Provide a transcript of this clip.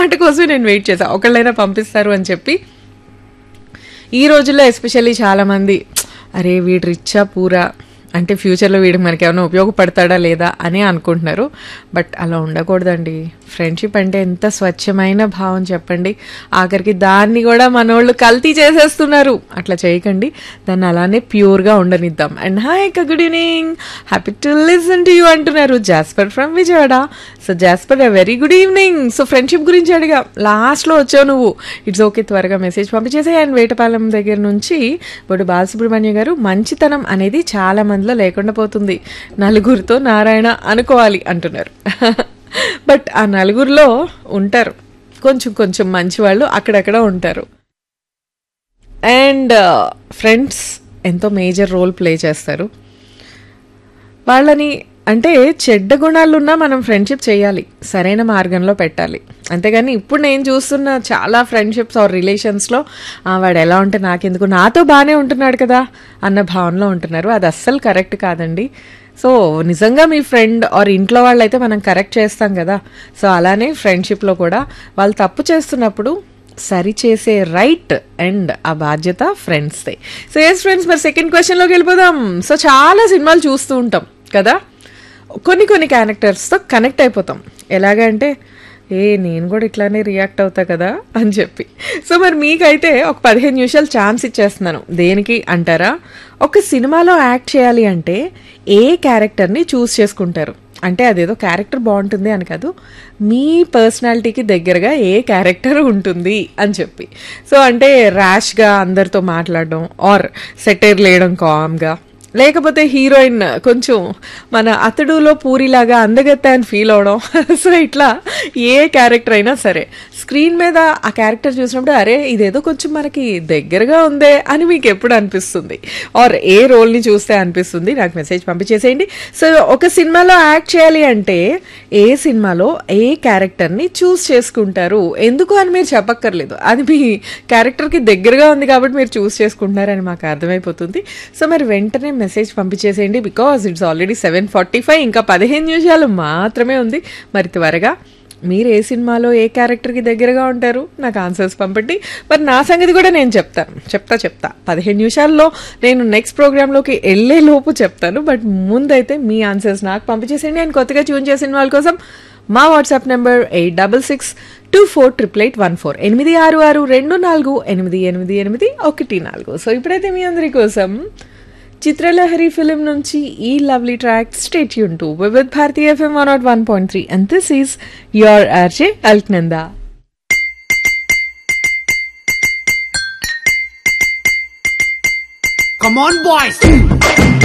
మాట కోసమే నేను వెయిట్ చేశాను ఒకళ్ళైనా పంపిస్తారు అని చెప్పి ఈ రోజుల్లో ఎస్పెషల్లీ చాలా మంది అరే వీడు రిచ్చా పూరా అంటే ఫ్యూచర్లో వీడికి మనకి ఏమైనా ఉపయోగపడతాడా లేదా అని అనుకుంటున్నారు బట్ అలా ఉండకూడదండి ఫ్రెండ్షిప్ అంటే ఎంత స్వచ్ఛమైన భావం చెప్పండి ఆఖరికి దాన్ని కూడా మనోళ్ళు కల్తీ చేసేస్తున్నారు అట్లా చేయకండి దాన్ని అలానే ప్యూర్గా ఉండనిద్దాం అండ్ హాయ్ అక్క good evening happy to listen to you అంటున్నారు Jasper from Vijayawada so Jasper very good evening so friendship గురించి అడిగా లాస్ట్లో వచ్చావు నువ్వు ఇట్స్ ఓకే త్వరగా మెసేజ్ పంపించేసే అండ్ వేటపాలెం దగ్గర నుంచి బొడు బాలసుబ్రహ్మణ్య గారు మంచితనం అనేది చాలా మందిలో లేకుండా పోతుంది నలుగురితో నారాయణ అనుకోవాలి అంటున్నారు బట్ ఆ నలుగురిలో ఉంటారు కొంచెం కొంచెం మంచి వాళ్ళు అక్కడక్కడ ఉంటారు అండ్ ఫ్రెండ్స్ ఎంతో మేజర్ రోల్ ప్లే చేస్తారు వాళ్ళని అంటే చెడ్డ గుణాలున్నా మనం ఫ్రెండ్షిప్ చేయాలి సరైన మార్గంలో పెట్టాలి అంతేగాని ఇప్పుడు నేను చూస్తున్న చాలా ఫ్రెండ్షిప్స్ ఆర్ రిలేషన్స్లో వాడు ఎలా ఉంటే నాకెందుకు నాతో బాగానే ఉంటున్నాడు కదా అన్న భావనలో ఉంటున్నారు అది అస్సలు కరెక్ట్ కాదండి సో నిజంగా మీ ఫ్రెండ్ ఆర్ ఇంట్లో వాళ్ళైతే మనం కరెక్ట్ చేస్తాం కదా సో అలానే ఫ్రెండ్షిప్లో కూడా వాళ్ళు తప్పు చేస్తున్నప్పుడు సరి చేసే రైట్ అండ్ ఆ బాధ్యత ఫ్రెండ్స్దే సో ఎస్ ఫ్రెండ్స్ మరి సెకండ్ క్వశ్చన్లోకి వెళ్ళిపోదాం సో చాలా సినిమాలు చూస్తూ ఉంటాం కదా కొన్ని కొన్ని క్యారెక్టర్స్తో కనెక్ట్ అయిపోతాం ఎలాగంటే ఏ నేను కూడా ఇట్లానే రియాక్ట్ అవుతా కదా అని చెప్పి సో మరి మీకైతే ఒక పదిహేను నిమిషాలు ఛాన్స్ ఇచ్చేస్తున్నాను దేనికి అంటారా ఒక సినిమాలో యాక్ట్ చేయాలి అంటే ఏ క్యారెక్టర్ని చూస్ చేసుకుంటారు అంటే అదేదో క్యారెక్టర్ బాగుంటుంది అని కాదు మీ పర్సనాలిటీకి దగ్గరగా ఏ క్యారెక్టర్ ఉంటుంది అని చెప్పి సో అంటే ర్యాష్గా అందరితో మాట్లాడడం ఆర్ సెటైర్ లేయడం కామ్గా లేకపోతే హీరోయిన్ కొంచెం మన అతడులో పూరిలాగా అందగత్త అని ఫీల్ అవడం సో ఇట్లా ఏ క్యారెక్టర్ అయినా సరే స్క్రీన్ మీద ఆ క్యారెక్టర్ చూసినప్పుడు అరే ఇదేదో కొంచెం మనకి దగ్గరగా ఉందే అని మీకు ఎప్పుడు అనిపిస్తుంది ఆర్ ఏ రోల్ని చూస్తే అనిపిస్తుంది నాకు మెసేజ్ పంపించేసేయండి సో ఒక సినిమాలో యాక్ట్ చేయాలి అంటే ఏ సినిమాలో ఏ క్యారెక్టర్ని చూస్ చేసుకుంటారు ఎందుకు అని మీరు చెప్పక్కర్లేదు అది మీ క్యారెక్టర్కి దగ్గరగా ఉంది కాబట్టి మీరు చూస్ చేసుకుంటున్నారని మాకు అర్థమైపోతుంది సో మరి వెంటనే మెసేజ్ పంపించేసేయండి because it's already seven forty five ఇంకా పదిహేను నిమిషాలు మాత్రమే ఉంది మరి త్వరగా మీరు ఏ సినిమాలో ఏ క్యారెక్టర్కి దగ్గరగా ఉంటారు నాకు ఆన్సర్స్ పంపండి మరి నా సంగతి కూడా నేను చెప్తాను చెప్తా చెప్తా పదిహేను నిమిషాల్లో నేను నెక్స్ట్ ప్రోగ్రాంలోకి వెళ్ళే లోపు చెప్తాను బట్ ముందైతే మీ ఆన్సర్స్ నాకు పంపించేసేయండి నేను కొత్తగా ట్యూన్ చేసిన వాళ్ళ కోసం మా WhatsApp number eight double six two four triple eight one four ఎనిమిది ఆరు ఆరు రెండు నాలుగు ఎనిమిది ఎనిమిది ఎనిమిది ఒకటి నాలుగు సో ఇప్పుడైతే మీ అందరి కోసం చిత్రలహరి ఫిలిం నుంచి ఈ లవ్లీ ట్రాక్ స్టేట్ యూన్ to Vividh Bharati FM one nought one point three and this is your RJ Alaknanda Come on, boys.